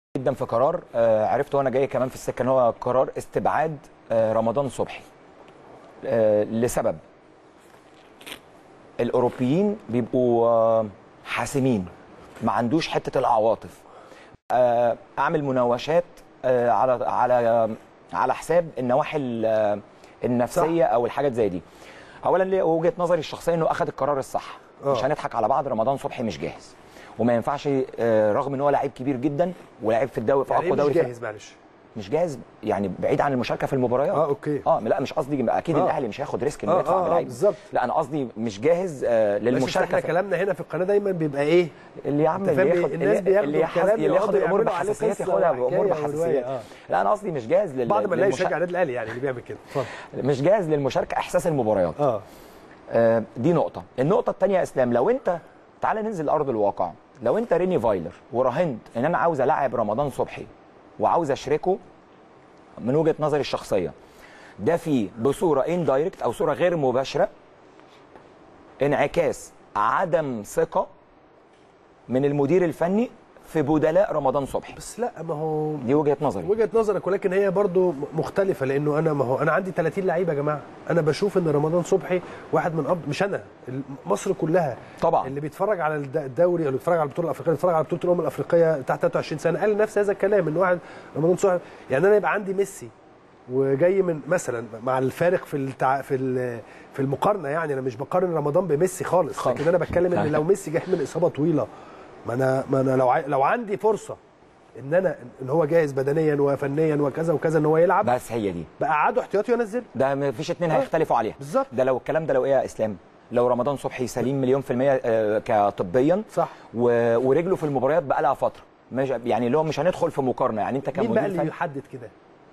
جدا في قرار آه، عرفت وانا جاي كمان في السكه ان هو قرار استبعاد آه، رمضان صبحي آه، لسبب الاوروبيين بيبقوا آه، حاسمين ما عندوش حته العواطف آه، اعمل مناوشات آه، على على على حساب النواحي ال- النفسيه او الحاجات زي دي اولا ليه وجهه نظري الشخصيه انه اخذ القرار الصح آه. مش هنضحك على بعض رمضان صبحي مش جاهز وما ينفعش آه، رغم ان هو لعيب كبير جدا ولاعيب في الدوري في يعني اقوى إيه دوري مش في جاهز معلش مش جاهز يعني بعيد عن المشاركه في المباريات اه اوكي اه لا مش قصدي اكيد آه. الاهلي مش هياخد ريسك انه آه، يدفع آه، آه، بلعيب بالظبط. لا انا قصدي مش جاهز آه ماشي، بس للمشاركه احنا في- كلامنا هنا في القناه دايما بيبقى ايه اللي يا عم أنت فاهم اللي إيه؟ ياخد الناس اللي, بياخدوا اللي ياخد الكلام اللي ياخد يقعدوا الامور يعملوا عليه بحساسيات قصة ياخدها بامور وحكاية ورواية، بحساسيات آه. لا انا قصدي مش جاهز لل... بعض ما نلاقي للمشا- يشجع النادي الاهلي يعني اللي بيعمل كده اتفضل مش جاهز للمشاركه احساس المباريات اه آه دي نقطه النقطه الثانيه يا اسلام لو انت تعالى ننزل ارض الواقع لو انت ريني فايلر وراهنت ان انا عاوز العب رمضان صبحي وعاوز اشركه من وجهه نظري الشخصيه ده فيه بصوره اندايركت او صوره غير مباشره انعكاس عدم ثقه من المدير الفني في بدلاء رمضان صبحي بس لا ما هو دي وجهه نظري وجهه نظرك ولكن هي برضو مختلفه لانه انا ما هو انا عندي 30 لعيب يا جماعه انا بشوف ان رمضان صبحي واحد من أب... مش انا مصر كلها طبعا. اللي بيتفرج على الد- الدوري اللي بيتفرج على البطوله الافريقيه اللي بيتفرج على بطوله الامم الافريقيه تحت 23 سنه قال نفس هذا الكلام ان واحد رمضان صبحي يعني انا يبقى عندي ميسي وجاي من مثلا مع الفارق في التع... في ال- في المقارنه يعني انا مش بقارن رمضان بميسي خالص خالص. لكن انا بتكلم ان لو ميسي جاي من اصابه طويله ما انا ما انا لو ع... لو عندي فرصه ان انا ان هو جاهز بدنيا وفنيا وكذا وكذا ان هو يلعب بس هي دي بقعده احتياطي وانزله ده ما فيش اتنين آه. هيختلفوا عليها بالظبط. ده لو الكلام ده لو ايه يا اسلام لو رمضان صبحي سليم مليون في المية آه، كطبيا صح. و... ورجله في المباريات بقى لها فترة مش يعني اللي هو مش هندخل في مقارنة يعني انت مين كمدير بقى اللي فني يحدد كده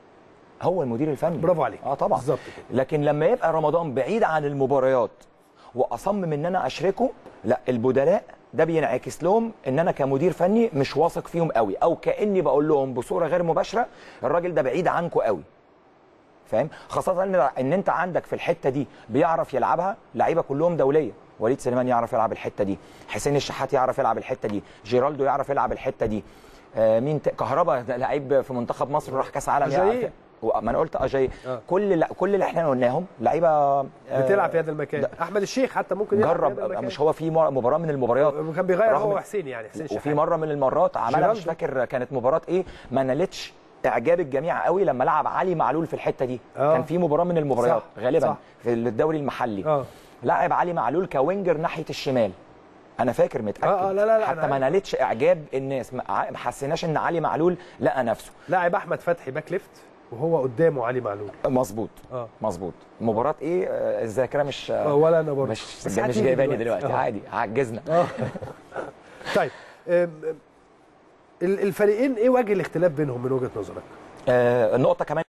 هو المدير الفني برافو عليك. اه طبعا بالظبط كده. لكن لما يبقى رمضان بعيد عن المباريات واصمم ان انا اشركه لا البدلاء ده بينعكس لهم ان انا كمدير فني مش واثق فيهم قوي او كاني بقول لهم بصوره غير مباشره الراجل ده بعيد عنكم قوي فاهم خاصه ان ان انت عندك في الحته دي بيعرف يلعبها لعيبه كلهم دوليه وليد سليمان يعرف يلعب الحته دي حسين الشحات يعرف يلعب الحته دي جيرالدو يعرف يلعب الحته دي آه مين ت... كهربا ده لعيب في منتخب مصر راح كاس عالم أجاييه. يعرف و- ما انا قلت اجاي آه. كل لا كل اللي احنا قلناهم لعيبه آه، بتلعب في هذا المكان ده- احمد الشيخ حتى ممكن يلعب في جرب هذا المكان. مش هو في مر- مباراه من المباريات وكان بيغير رغم- هو وحسين يعني حسين وفي الشحات. مره من المرات عملها مش جيرالدو. فاكر كانت مباراه ايه ما نالتش اعجاب الجميع قوي لما لعب علي معلول في الحته دي آه. كان في مباراه من المباريات صح، غالبا صح. في الدوري المحلي اه لعب علي معلول كوينجر ناحيه الشمال انا فاكر متاكد آه، آه، لا، لا، لا، حتى أنا ما عارف. نالتش اعجاب الناس ما ع- ما حسيناش ان علي معلول لقى نفسه لاعب احمد فتحي باك ليفت وهو قدامه علي معلول مظبوط اه مظبوط مباراه ايه آه، الذاكره مش آه، ولا انا برضه مش بس مش هتيجي جايباني دلوقتي آه. عادي عجزنا اه طيب آم، آم، ال- الفريقين ايه وجه الاختلاف بينهم من وجهه نظرك؟ آه، النقطه كمان